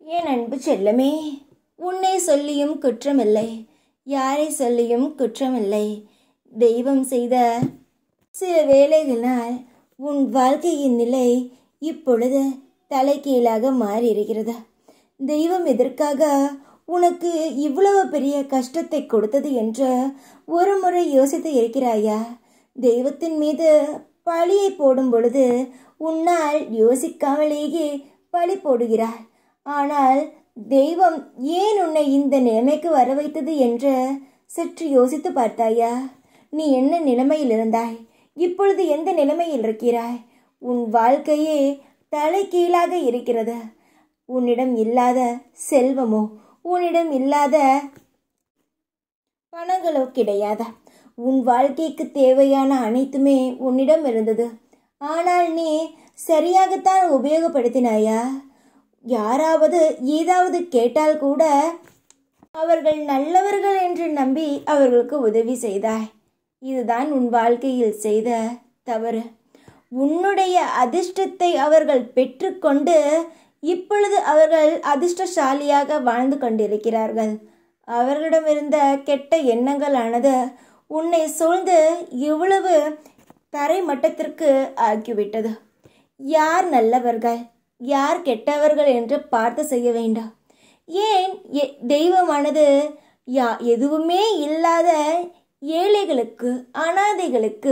என் அன்பு செல்லமே உன்னை சொல்லியும் குற்றமில்லை யாரை சொல்லியும் குற்றமில்லை தெய்வம் செய்த சில வேளைகளினால் உன் வாழ்க்கையின் நிலை இப்பொழுது தலைகீழாக மாறியிருக்கிறது தெய்வம் எதற்காக உனக்கு இவ்வளவு பெரிய கஷ்டத்தை கொடுத்தது என்று ஒரு முறை யோசித்து இருக்கிறாயா தெய்வத்தின் மீது பழியை போடும் பொழுது உன்னால் யோசிக்காமலேயே பழி போடுகிறாய் ஆனால் தெய்வம் ஏன் உன்னை இந்த நிலைமைக்கு வர வைத்தது என்று சற்று யோசித்து பார்த்தாயா நீ என்ன நிலைமையில் இருந்தாய் இப்பொழுது எந்த நிலைமையில் இருக்கிறாய் உன் வாழ்க்கையே தலைகீழாக இருக்கிறது உன்னிடம் இல்லாத செல்வமோ உன்னிடம் இல்லாத பணங்களோ கிடையாத உன் வாழ்க்கைக்கு தேவையான அனைத்துமே உன்னிடம் இருந்தது ஆனால் நீ சரியாகத்தான் உபயோகப்படுத்தினாயா யாராவது ஏதாவது கேட்டால் கூட அவர்கள் நல்லவர்கள் என்று நம்பி அவர்களுக்கு உதவி செய்தாய் இதுதான் உன் வாழ்க்கையில் செய்த தவறு உன்னுடைய அதிர்ஷ்டத்தை அவர்கள் பெற்றுக்கொண்டு இப்பொழுது அவர்கள் அதிர்ஷ்டசாலியாக வாழ்ந்து கொண்டிருக்கிறார்கள் அவர்களிடமிருந்த கெட்ட எண்ணங்களானது உன்னை சூழ்ந்து இவ்வளவு தரை மட்டத்திற்கு ஆக்கிவிட்டது யார் நல்லவர்கள் யார் கெட்டவர்கள் என்று பார்த்து செய்ய வேண்டாம் ஏன் எ- தெய்வமானது யா எதுவுமே இல்லாத ஏழைகளுக்கு அனாதைகளுக்கு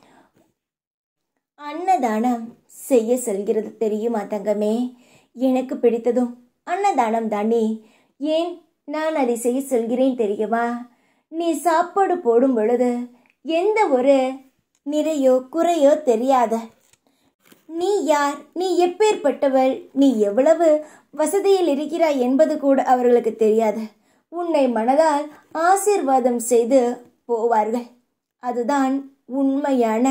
அன்னதானம் செய்ய செல்கிறது தெரியுமா தங்கமே எனக்கு பிடித்ததும் அன்னதானம் தானே ஏன் நான் அதை செய்ய செல்கிறேன் தெரியுமா நீ சாப்பாடு போடும் பொழுது எந்த ஒரு நிறையோ குறையோ தெரியாத நீ யார் நீ எப்பேற்பட்டவள் நீ எவ்வளவு வசதியில் இருக்கிறாய் என்பது கூட அவர்களுக்கு தெரியாது உன்னை மனதால் ஆசீர்வாதம் செய்து போவார்கள் அதுதான் உண்மையான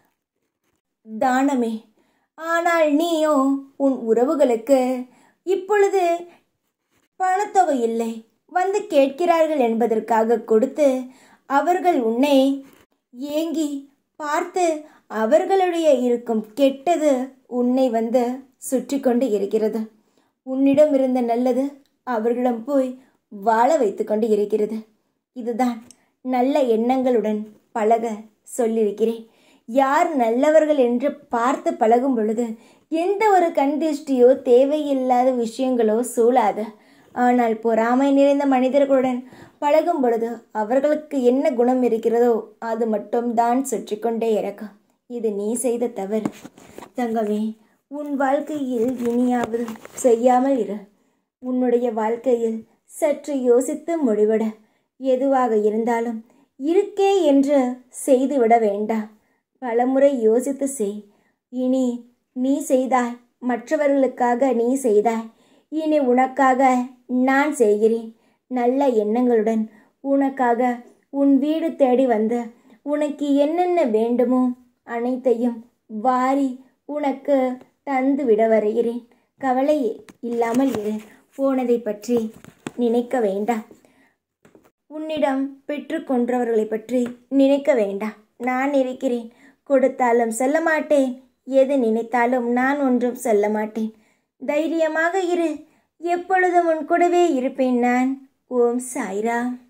தானமே ஆனால் நீயோ உன் உறவுகளுக்கு இப்பொழுது பணத்தொகை இல்லை வந்து கேட்கிறார்கள் என்பதற்காக கொடுத்து அவர்கள் உன்னை ஏங்கி பார்த்து அவர்களுடைய இருக்கும் கெட்டது உன்னை வந்து சுற்றி கொண்டு இருக்கிறது உன்னிடம் இருந்த நல்லது அவர்களிடம் போய் வாழ வைத்து கொண்டு இருக்கிறது இதுதான் நல்ல எண்ணங்களுடன் பழக சொல்லியிருக்கிறேன் யார் நல்லவர்கள் என்று பார்த்து பழகும் பொழுது எந்த ஒரு கண்திஷ்டியோ தேவையில்லாத விஷயங்களோ சூழாது ஆனால் பொறாமை நிறைந்த மனிதர்களுடன் பழகும் பொழுது அவர்களுக்கு என்ன குணம் இருக்கிறதோ அது மட்டும்தான் சுற்றி கொண்டே இருக்கும் இது நீ செய்த தவறு தங்கமே உன் வாழ்க்கையில் இனியாவது செய்யாமல் இரு உன்னுடைய வாழ்க்கையில் சற்று யோசித்து முடிவிட எதுவாக இருந்தாலும் இருக்கே என்று செய்துவிட வேண்டாம் பலமுறை யோசித்து செய் இனி நீ செய்தாய் மற்றவர்களுக்காக நீ செய்தாய் இனி உனக்காக நான் செய்கிறேன் நல்ல எண்ணங்களுடன் உனக்காக உன் வீடு தேடி வந்த உனக்கு என்னென்ன வேண்டுமோ அனைத்தையும் வாரி உனக்கு தந்து விட வருகிறேன் கவலை இல்லாமல் இரு போனதை பற்றி நினைக்க வேண்டாம் உன்னிடம் பெற்றுக்கொன்றவர்களை பற்றி நினைக்க வேண்டாம் நான் இருக்கிறேன் கொடுத்தாலும் செல்ல மாட்டேன் எது நினைத்தாலும் நான் ஒன்றும் சொல்ல மாட்டேன் தைரியமாக இரு எப்பொழுதும் உன் கூடவே இருப்பேன் நான் ஓம் சாய்ராம்